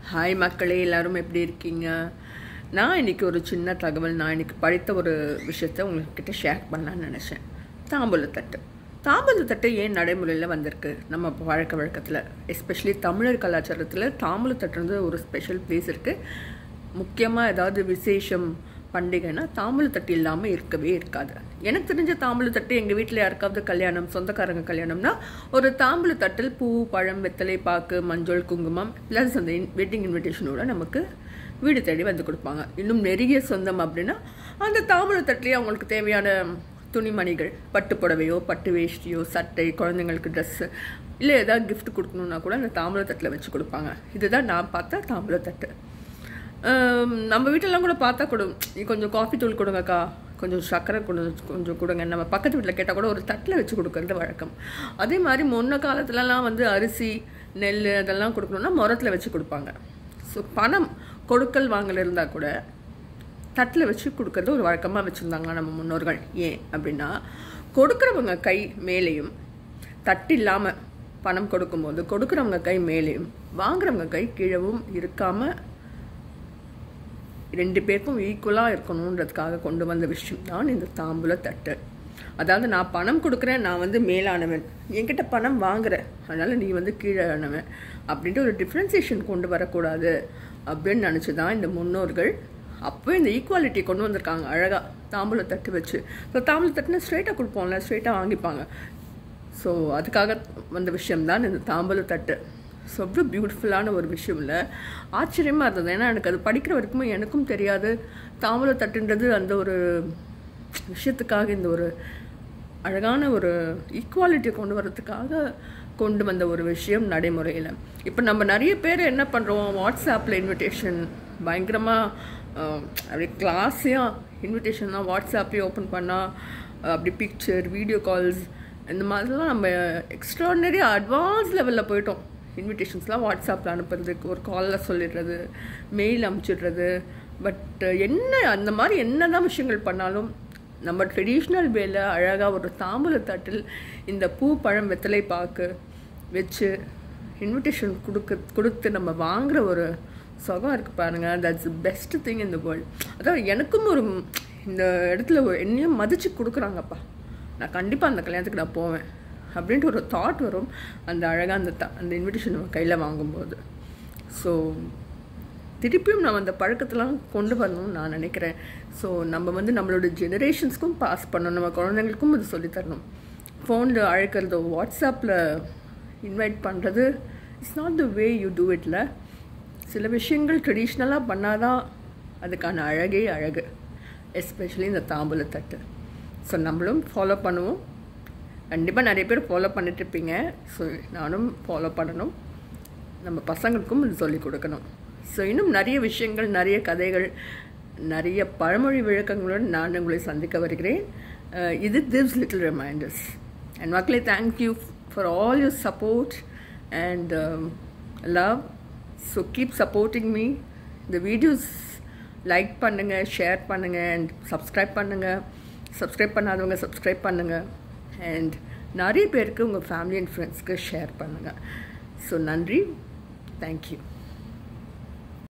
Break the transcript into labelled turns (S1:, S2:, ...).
S1: hi மக்களே எல்லாரும் எப்படி இருக்கீங்க நான் இன்னைக்கு ஒரு சின்ன தகவல் நான் இன்னைக்கு படித்த ஒரு விஷயத்த உங்ககிட்ட ஷேர் பண்ணலான்னு நினச்சேன் தாம்பூலத்தட்டு தாம்பூலத்தட்டு ஏன் நடைமுறையில் வந்திருக்கு நம்ம பழக்க வழக்கத்தில் எஸ்பெஷலி தமிழர் கலாச்சாரத்தில் தாம்பூலத்தட்டுன்றது ஒரு ஸ்பெஷல் பிளேஸ் இருக்குது முக்கியமாக ஏதாவது விசேஷம் பண்டிகைனா தாம்பூலத்தட்டு இல்லாமல் இருக்கவே இருக்காது எனக்கு தெரிஞ்ச தாம்பூலத்தட்டு எங்கள் வீட்டில் யாருக்காவது கல்யாணம் சொந்தக்காரங்க கல்யாணம்னா ஒரு தாம்பூலத்தட்டில் பூ பழம் வெத்தலை பாக்கு மஞ்சள் குங்குமம் ப்ளஸ் அந்த வெட்டிங் இன்விடேஷனோட நமக்கு வீடு தேடி வந்து கொடுப்பாங்க இன்னும் நெருங்கிய சொந்தம் அப்படின்னா அந்த தாம்பூலத்தட்டுலேயே அவங்களுக்கு தேவையான துணிமணிகள் பட்டு புடவையோ பட்டு வேஷ்டியோ சட்டை குழந்தைங்களுக்கு ட்ரெஸ்ஸு இல்லை ஏதாவது gift கொடுக்கணுன்னா கூட அந்த தாம்பூலத்தட்டில் வச்சு கொடுப்பாங்க இதுதான் நான் பார்த்த தாம்பூலத்தட்டு ஆம், நம்ம வீட்டிலலாம் கூட பார்த்தா கொடு நீ கொஞ்சம் காஃபி தூள் கொடுங்கக்கா கொஞ்சம் சர்க்கரை கொடு கொஞ்சம் கொடுங்க நம்ம பக்கத்து வீட்டில் கேட்டால் கூட ஒரு தட்டில் வச்சு கொடுக்கறது வழக்கம் அதே மாதிரி முன்ன காலத்துலலாம் வந்து அரிசி நெல் அதெல்லாம் கொடுக்கணுன்னா முரத்தில் வச்சு கொடுப்பாங்க ஸோ பணம் கொடுக்கல் வாங்கல் இருந்தால் கூட தட்டில் வச்சு கொடுக்கறது ஒரு வழக்கமாக வச்சுருந்தாங்க நம்ம முன்னோர்கள் ஏன் அப்படின்னா கொடுக்குறவங்க கை மேலேயும் தட்டு இல்லாமல் பணம் கொடுக்கும்போது கொடுக்குறவங்க கை மேலேயும் வாங்குறவங்க கை கீழவும் இருக்காமல் ரெண்டு பேருக்கும் ஈக்குவலாக இருக்கணுன்றதுக்காக கொண்டு வந்த விஷயம் தான் இந்த தாம்பூல தட்டு அதாவது நான் பணம் கொடுக்குறேன் நான் வந்து மேலானவன் என்கிட்ட பணம் வாங்குற அதனால் நீ வந்து கீழானவன் அப்படின்ட்டு ஒரு டிஃப்ரென்சியேஷன் கொண்டு வரக்கூடாது அப்படின்னு நினச்சி தான் இந்த முன்னோர்கள் அப்போ இந்த ஈக்குவாலிட்டி கொண்டு வந்திருக்காங்க அழகாக தாம்பூல தட்டு வச்சு ஸோ தாம்பூல தட்டுனா ஸ்ட்ரைட்டாக கொடுப்போம்ல ஸ்ட்ரைட்டாக வாங்கிப்பாங்க ஸோ அதுக்காக வந்த விஷயம்தான் இந்த தாம்பூல தட்டு ஸோ அவ்வளோ பியூட்டிஃபுல்லான ஒரு விஷயம் இல்லை ஆச்சரியமாக இருந்தது ஏன்னா எனக்கு அது படிக்கிற வரைக்கும் எனக்கும் தெரியாது தாம்பூல தட்டுன்றது அந்த ஒரு விஷயத்துக்காக இந்த ஒரு அழகான ஒரு ஈக்குவாலிட்டியை கொண்டு வரதுக்காக கொண்டு வந்த ஒரு விஷயம் நடைமுறையில் இப்போ நம்ம நிறைய பேர் என்ன பண்ணுறோம் வாட்ஸ்அப்பில் இன்விடேஷன் பயங்கரமாக அப்படி கிளாஸையாக இன்விடேஷன்லாம் வாட்ஸ்அப்லேயே ஓப்பன் பண்ணால் அப்படி பிக்சர் வீடியோ கால்ஸ் இந்த மாதிரிலாம் நம்ம எக்ஸ்ட்ராடனரி அட்வான்ஸ் லெவலில் போயிட்டோம் இன்விடேஷன்ஸ்லாம் வாட்ஸ்அப்பில் அனுப்புறதுக்கு ஒரு காலில் சொல்லிடுறது மெயில் அனுப்பிச்சிடுறது பட் என்ன அந்த மாதிரி என்ன தான் விஷயங்கள் பண்ணாலும் நம்ம ட்ரெடிஷ்னல் வேல அழகாக ஒரு தாம்பூல தட்டில் இந்த பூ பழம் வெத்தலை பாக்கு வச்சு இன்விடேஷன் கொடுக்க கொடுத்து நம்ம வாங்குற ஒரு சுகம் இருக்கு பாருங்க தட்ஸ் பெஸ்ட் திங் இந்த வேர்ல்ட் அதான் எனக்கும் ஒரு இந்த இடத்துல ஒரு என்னையும் மதிச்சு கொடுக்குறாங்கப்பா நான் கண்டிப்பாக அந்த கல்யாணத்துக்கு நான் போவேன் அப்படின்ட்டு ஒரு தாட் வரும் அந்த அழகாக அந்த த அந்த இன்விடேஷன் நம்ம கையில் வாங்கும்போது ஸோ திருப்பியும் நம்ம அந்த பழக்கத்தெல்லாம் கொண்டு வரணும்னு நான் நினைக்கிறேன் ஸோ நம்ம வந்து நம்மளோட ஜெனரேஷன்ஸ்க்கும் பாஸ் பண்ணணும் நம்ம குழந்தைங்களுக்கும் இது சொல்லித்தரணும் ஃபோனில் அழைக்கிறதோ வாட்ஸ்அப்பில் இன்வைட் பண்ணுறது it's not the way you do இட்ல சில விஷயங்கள் ட்ரெடிஷ்னலாக பண்ணாதான் அதுக்கான அழகே அழகு எஸ்பெஷலி இந்த தாம்பூல தட்டு ஸோ நம்மளும் ஃபாலோ பண்ணுவோம் கண்டிப்பாக நிறைய பேர் ஃபாலோ பண்ணிட்டு இருப்பீங்க ஸோ நானும் ஃபாலோ பண்ணணும் நம்ம பசங்களுக்கும் இது சொல்லிக் கொடுக்கணும் ஸோ இன்னும் நிறைய விஷயங்கள் நிறைய கதைகள் நிறைய பழமொழி விளக்கங்களுடன் நான் உங்களை சந்திக்க வருகிறேன் அஹ் இது திவ்ஸ் லிட்டில் ரிமைண்டர்ஸ் அண்ட் மக்களே thank you for all your support and love so keep supporting me இந்த வீடியோஸ் லைக் பண்ணுங்கள் ஷேர் பண்ணுங்கள் அண்ட் சப்ஸ்கிரைப் பண்ணுங்கள் சப்ஸ்கிரைப் பண்ணாதவங்க சப்ஸ்கிரைப் பண்ணுங்கள் அண்ட் நிறைய பேருக்கு உங்கள் ஃபேமிலி அண்ட் ஃப்ரெண்ட்ஸ்க்கு ஷேர் பண்ணுங்கள் ஸோ நன்றி தேங்க்யூ